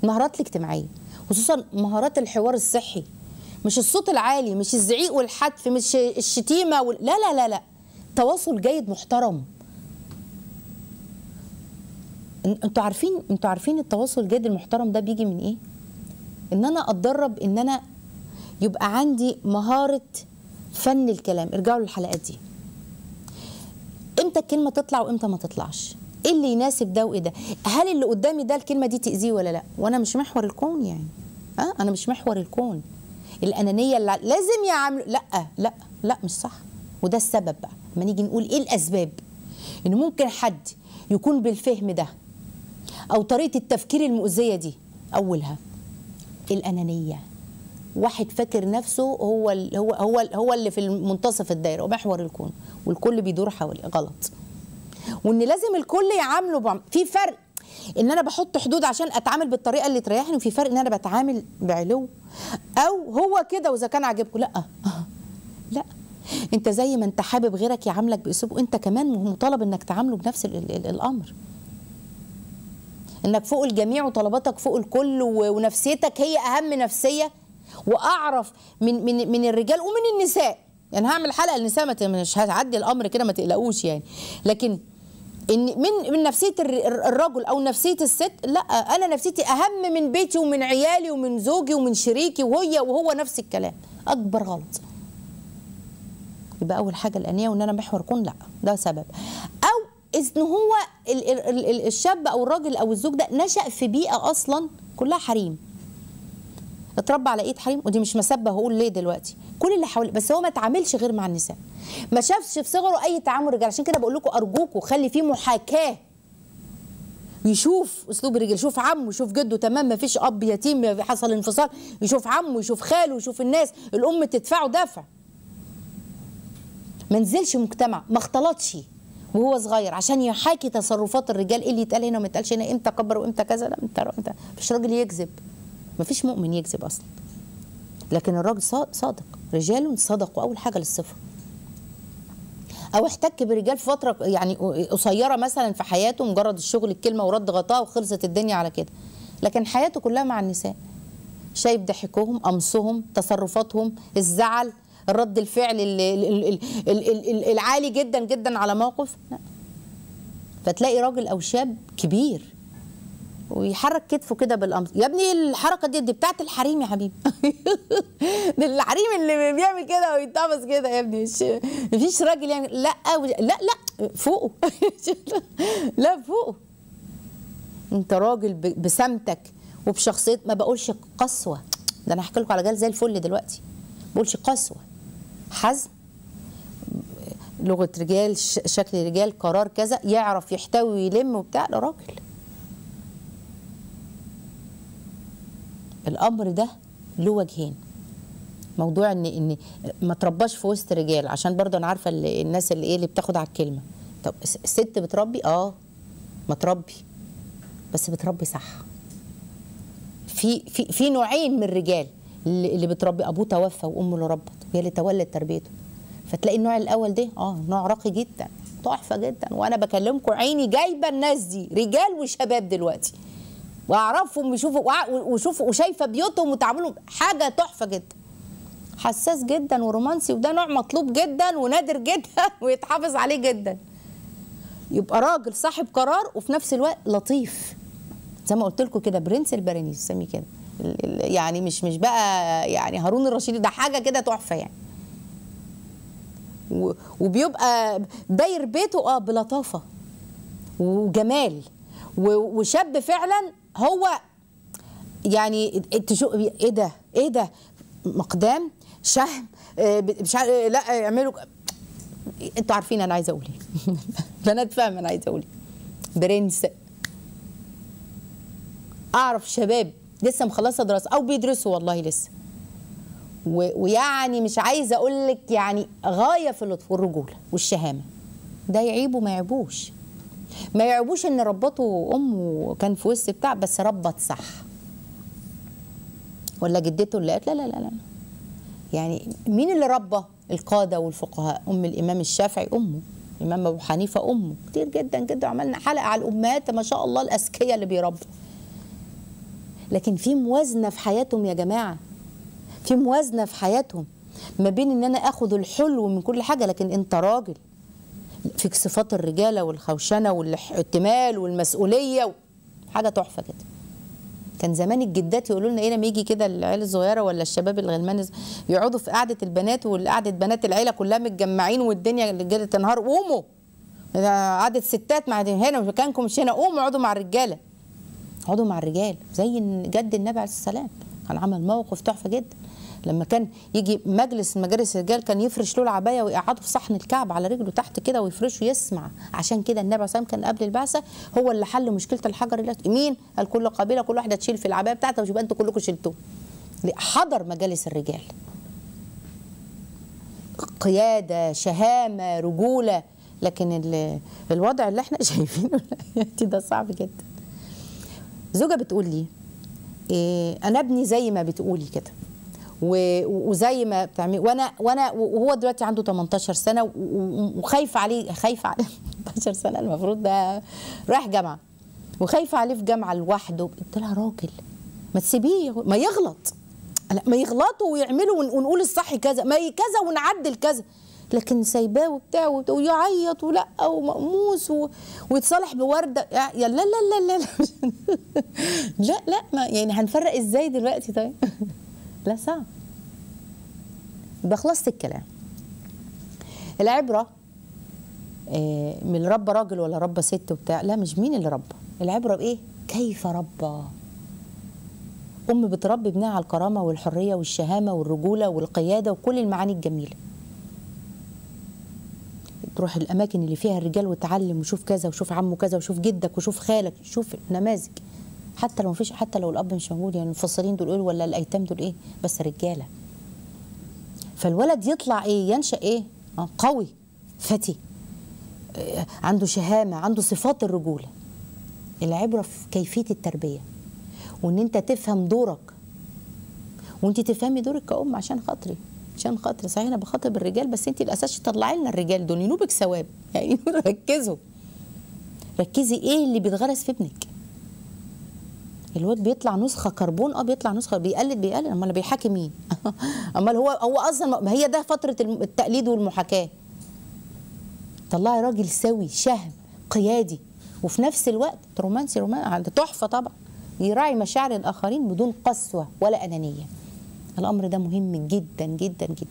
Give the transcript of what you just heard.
المهارات الاجتماعيه خصوصا مهارات الحوار الصحي مش الصوت العالي مش الزعيق والحتف مش الشتيمه وال... لا لا لا لا تواصل جيد محترم إن- انتوا عارفين انتوا عارفين التواصل الجيد المحترم ده بيجي من ايه ان انا اتدرب ان انا يبقى عندي مهاره فن الكلام ارجعوا للحلقات دي امتى الكلمه تطلع وامتى ما تطلعش ايه اللي يناسب ده وايه ده هل اللي قدامي ده الكلمه دي تاذيه ولا لا وانا مش محور الكون يعني اه انا مش محور الكون الانانيه اللي لازم يعملوا لا لا لا مش صح وده السبب بقى ما نيجي نقول ايه الاسباب ان ممكن حد يكون بالفهم ده او طريقه التفكير المؤذيه دي اولها الانانيه واحد فاكر نفسه هو ال هو هو ال هو اللي في منتصف الدايره ومحور الكون والكل بيدور حواليه غلط وان لازم الكل يعامله بعم... في فرق ان انا بحط حدود عشان اتعامل بالطريقه اللي تريحني وفي فرق ان انا بتعامل بعلو او هو كده واذا كان عاجبكم لا لا انت زي ما انت حابب غيرك يعاملك باسلوب وانت كمان مطالب انك تعامله بنفس ال ال الامر انك فوق الجميع وطلباتك فوق الكل و- ونفسيتك هي اهم نفسيه واعرف من من من الرجال ومن النساء يعني هعمل حلقه للنساء ما ت- مش هعدي الامر كده ما تقلقوش يعني لكن ان من من نفسيه الر- الر- الرجل او نفسيه الست لا انا نفسيتي اهم من بيتي ومن عيالي ومن زوجي ومن شريكي وهي وهو نفس الكلام اكبر غلط يبقى اول حاجه الانيه وان انا محور كون لا ده سبب او ان هو ال- ال- ال- ال- الشاب او الراجل او الزوج ده نشا في بيئه اصلا كلها حريم اتربى على ايد حريم ودي مش مسبه هقول ليه دلوقتي كل اللي حواليه بس هو ما اتعاملش غير مع النساء ما شافش في صغره اي تعامل رجال عشان كده بقول لكم ارجوكم خلي فيه محاكاه يشوف اسلوب الرجال يشوف عمه يشوف جده تمام ما فيش اب يتيم حصل انفصال يشوف عمه يشوف خاله يشوف الناس الام تدفعه دفع ما نزلش مجتمع ما اختلطش وهو صغير عشان يحاكي تصرفات الرجال ايه اللي يتقال هنا وما يتقالش هنا امتى كبر وامتى كذا لا امتى امتى مفيش راجل يكذب مفيش مؤمن يكذب اصلا لكن الراجل صا- صادق رجال صدقوا اول حاجه للصفه او احتك برجال في فتره يعني قصيره مثلا في حياته مجرد الشغل الكلمه ورد غطاء وخلصت الدنيا على كده لكن حياته كلها مع النساء شايف ضحكهم قمصهم تصرفاتهم الزعل الرد الفعل ال- ال- ال- ال- ال- ال- العالي جدا جدا على موقف لا فتلاقي راجل او شاب كبير ويحرك كتفه كده بالقمص يا ابني الحركه دي دي بتاعت الحريم يا حبيبي ده الحريم اللي بيعمل كده ويتقمص كده يا ابني مش مفيش راجل يعمل لا لا لا فوقه لا فوقه انت راجل ب- بسمتك وبشخصيه ما بقولش قسوه ده انا هحكي لكم على جال زي الفل دلوقتي ما بقولش قسوه حزم لغه رجال ش- شكل رجال قرار كذا يعرف يحتوي ويلم وبتاع ده راجل الامر ده له وجهين موضوع ان ان ما ترباش في وسط رجال عشان برضه انا عارفه ال- الناس اللي ايه اللي بتاخد على الكلمه طب الس- الست بتربي اه ما تربي بس بتربي صح في في في نوعين من الرجال اللي اللي بتربي ابوه توفى وامه اللي ربت وهي اللي تولت تربيته فتلاقي النوع الاول ده اه نوع راقي جدا تحفه جدا وانا بكلمكم عيني جايبه الناس دي رجال وشباب دلوقتي واعرفهم ويشوفوا وع- وشوفوا وشايفه بيوتهم وتعاملهم حاجه تحفه جدا حساس جدا ورومانسي وده نوع مطلوب جدا ونادر جدا ويتحافظ عليه جدا يبقى راجل صاحب قرار وفي نفس الوقت لطيف زي ما قلت لكم كده برنس البرانيس سمي كده ال- ال- يعني مش مش بقى يعني هارون الرشيد ده حاجه كده تحفه يعني و- وبيبقى داير بيته اه بلطافه وجمال و- وشاب فعلا هو يعني تشو ايه ده ايه ده مقدام شهم آه، مش عارف آه، لا اعملوا انتوا عارفين انا عايزه اقول ايه بنات فاهمه انا عايزه اقول ايه برنس اعرف شباب لسه مخلصه دراسه او بيدرسوا والله لسه و- ويعني مش عايزه اقول لك يعني غايه في اللطف والرجوله والشهامه ده يعيبه ما يعيبوش ما يعيبوش ان ربته امه كان في وسط بتاع بس ربت صح ولا جدته اللي قالت لا لا لا لا يعني مين اللي ربى القاده والفقهاء ام الامام الشافعي امه الامام ابو حنيفه امه كتير جدا جدا عملنا حلقه على الامهات ما شاء الله الاذكياء اللي بيربوا لكن في موازنه في حياتهم يا جماعه في موازنه في حياتهم ما بين ان انا اخد الحلو من كل حاجه لكن انت راجل فيك صفات الرجاله والخوشنه والاحتمال والمسؤوليه حاجه تحفه كده كان زمان الجدات يقولوا لنا ايه لما يجي كده العيال الصغيره ولا الشباب الغلمان يقعدوا في قعده البنات وقعده بنات العيله كلها متجمعين والدنيا الرجاله تنهار قوموا قعده ستات مع هنا مكانكم مش هنا قوموا اقعدوا مع الرجاله اقعدوا مع الرجال زي جد النبي عليه السلام كان عمل موقف تحفه جدا لما كان يجي مجلس مجالس الرجال كان يفرش له العبايه ويقعده في صحن الكعب على رجله تحت كده ويفرشه يسمع عشان كده النبي عليه السلام كان قبل البعثه هو اللي حل مشكله الحجر اللي مين؟ قال كل قبيله كل واحده تشيل في العبايه بتاعتها ويبقى انتوا كلكم شلتوه حضر مجالس الرجال قياده شهامه رجوله لكن الوضع اللي احنا شايفينه ده صعب جدا زوجة بتقول لي إيه انا ابني زي ما بتقولي كده وزي ما بتعملي وانا وانا وهو دلوقتي عنده 18 سنه وخايفه عليه خايفه عليه 18 سنه المفروض ده رايح جامعه وخايفه عليه في جامعه لوحده قلت لها راجل ما تسيبيه ما يغلط لا ما يغلطوا ويعملوا ونقول الصح كذا ما كذا ونعدل كذا لكن سايباه وبتاع ويعيط ولا ومقموس ويتصالح بورده يا لا لا لا لا لا لا ما يعني هنفرق ازاي دلوقتي طيب لا صعب يبقى خلصت الكلام العبره من اللي ربى راجل ولا ربى ست وبتاع لا مش مين اللي ربى العبره بايه كيف ربى ام بتربي ابنها على الكرامه والحريه والشهامه والرجوله والقياده وكل المعاني الجميله تروح الاماكن اللي فيها الرجال وتعلم وشوف كذا وشوف عمه كذا وشوف جدك وشوف خالك شوف نماذج حتى لو مفيش حتى لو الاب مش موجود يعني المفصلين دول ايه ولا الايتام دول ايه بس رجاله فالولد يطلع ايه ينشا ايه آه قوي فتي آه عنده شهامه عنده صفات الرجوله العبره في كيفيه التربيه وان انت تفهم دورك وانت تفهمي دورك كأم عشان خاطري عشان خاطر صحيح انا بخاطب الرجال بس انت الاساس تطلعي لنا الرجال دول ينوبك ثواب يعني ركزوا ركزي ايه اللي بيتغرس في ابنك الواد بيطلع نسخه كربون اه بيطلع نسخه بيقلد بيقلد امال بيحاكي مين امال هو هو اصلا ما هي ده فتره التقليد والمحاكاه طلعي راجل سوي شهم قيادي وفي نفس الوقت رومانسي رومانسي تحفه طبعا يراعي مشاعر الاخرين بدون قسوه ولا انانيه الامر ده مهم جدا جدا جدا